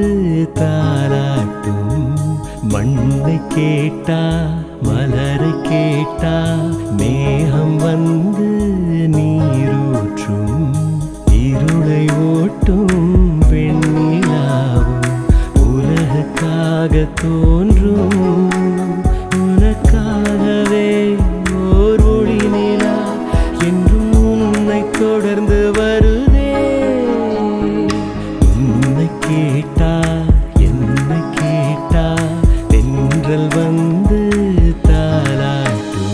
தாராட்டும் மண்ணை கேட்டா மலரை கேட்டா மேகம் வந்து நீரூற்றும் இருளை ஓட்டும் வெண்ணிலாவும் உலகுக்காக தோன்றும் உனக்காகவே ஓர் ஒளி நிலா என்றும் உன்னை தொடர்ந்து வருதே உன்னை கேட்டா என்னை கேட்டா தென்றல் வந்து தாலாட்டும்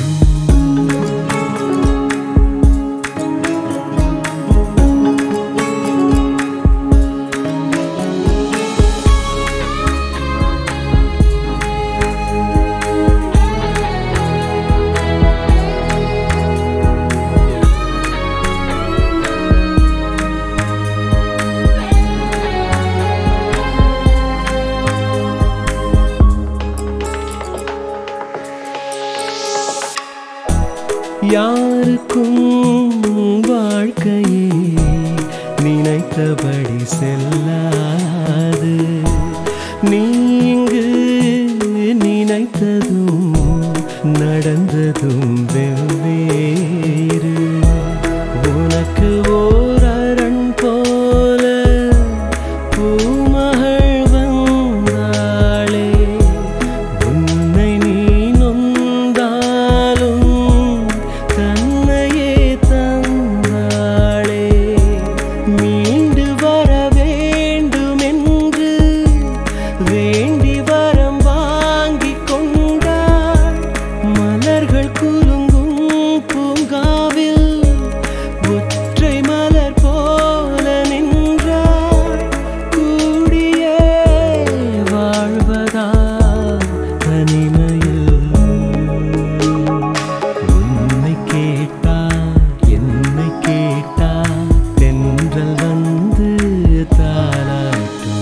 யாருக்கும் வாழ்க்கையே நினைத்தபடி செல்லாது நீங்கு நினைத்ததும் நடந்ததும் வெவ்வேறு உனக்கு ஓர் அரண் போல பூமகள் வந்தாளே உன்னை நீ நொந்தாலும் தன்னையே தந்தாளே மீண்டு வர வேண்டுமென்று வேண்டி வரம் வாங்கிக் கொண்டாள் மலர்கள் குலுங்கும் பூங்காவில் ஒற்றை மலர் போல நின்றாள் கூடியே வாழ்வதா தனிமையில் உன்னை கேட்டா என்னை கேட்டா தென்றல் வந்து தாளாட்டும்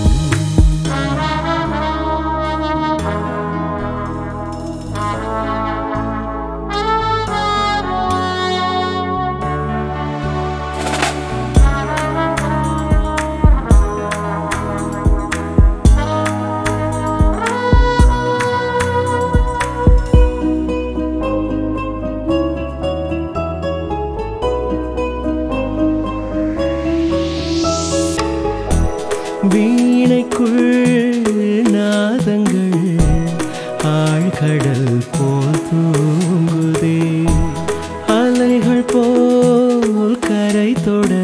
வீணைக்குள் நாதங்கள் ஆழ்கடல் போல் தூங்குதே அலைகள் போல் கரை தொட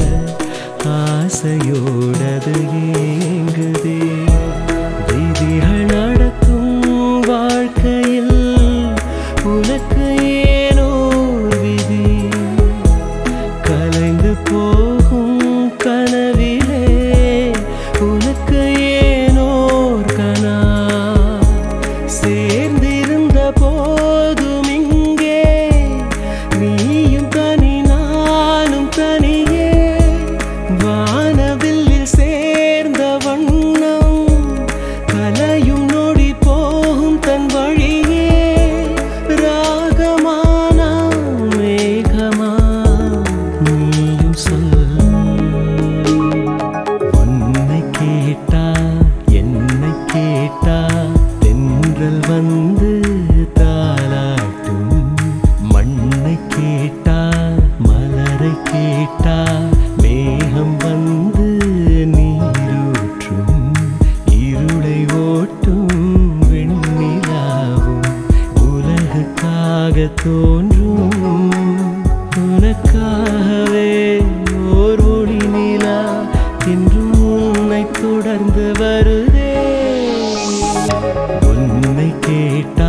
ஆசையோடது ஏங்குதே விதிகள் நடத்தும் வாழ்க்கையில் உனக்கு ஏனோ விதி கலைந்து போகும் கனவிலே உனக்கு ஏனோர் கனா சேர்ந்திருந்த போதும் இங்கே நீயும் தனி நானும் தனியே வானவில்லில் சேர்ந்த வண்ணம் கலையும் நொடி போகும் தன் வழியே ராகமானா மேகமா நீயும் சொல் உன்னை கேட்டா என்னை கேட்டா தென்றல் வந்து தாளாட்டும் மண்ணை கேட்டா மலரை கேட்டா மேகம் வந்து நீரூற்றும் இருளை ஓட்டும் வெண்ணிலாவும் உலகுக்காக தோன்றும் உனக்காகவே ஓர் ஒளி நிலா என்றும் உன்னை தொடர்ந்து வருதே உன்னை கேட்டா